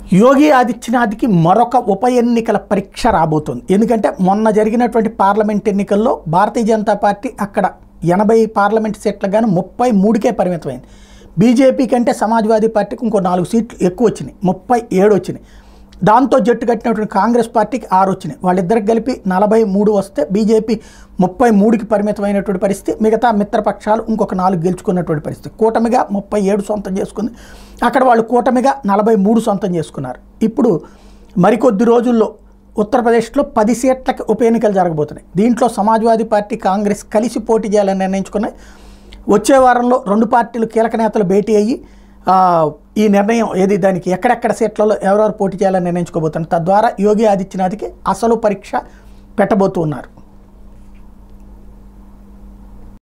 యోగి ఆదిత్యనాథ్కి మరొక ఉప ఎన్నికల పరీక్ష రాబోతుంది ఎందుకంటే మొన్న జరిగినటువంటి పార్లమెంట్ ఎన్నికల్లో భారతీయ జనతా పార్టీ అక్కడ ఎనభై పార్లమెంట్ సీట్లకు గాను ముప్పై మూడుకే పరిమితమైంది బీజేపీ కంటే సమాజ్వాదీ పార్టీకి ఇంకో నాలుగు సీట్లు ఎక్కువ వచ్చినాయి ముప్పై ఏడు వచ్చినాయి దాంతో జట్టు కట్టినటువంటి కాంగ్రెస్ పార్టీకి ఆరు వచ్చినాయి వాళ్ళిద్దరికి కలిపి నలభై మూడు వస్తే బీజేపీ ముప్పై మూడుకి పరిమితమైనటువంటి పరిస్థితి మిగతా మిత్రపక్షాలు ఇంకొక నాలుగు గెలుచుకున్నటువంటి పరిస్థితి కూటమిగా ముప్పై ఏడు సొంతం చేసుకుంది అక్కడ వాళ్ళు కూటమిగా నలభై మూడు సొంతం చేసుకున్నారు ఇప్పుడు మరికొద్ది రోజుల్లో ఉత్తరప్రదేశ్లో పది సీట్లకి ఉప ఎన్నికలు జరగబోతున్నాయి దీంట్లో సమాజ్వాదీ పార్టీ కాంగ్రెస్ కలిసి పోటీ చేయాలని నిర్ణయించుకున్నాయి వచ్చే వారంలో రెండు పార్టీలు కీలక నేతలు భేటీ అయ్యి ఆ, ఈ నిర్ణయం ఏది దానికి ఎక్కడెక్కడ సీట్లలో ఎవరెవరు పోటీ చేయాలని నిర్ణయించుకోబోతున్నారు తద్వారా యోగి ఆదిత్యనాథ్కి అసలు పరీక్ష పెట్టబోతున్నారు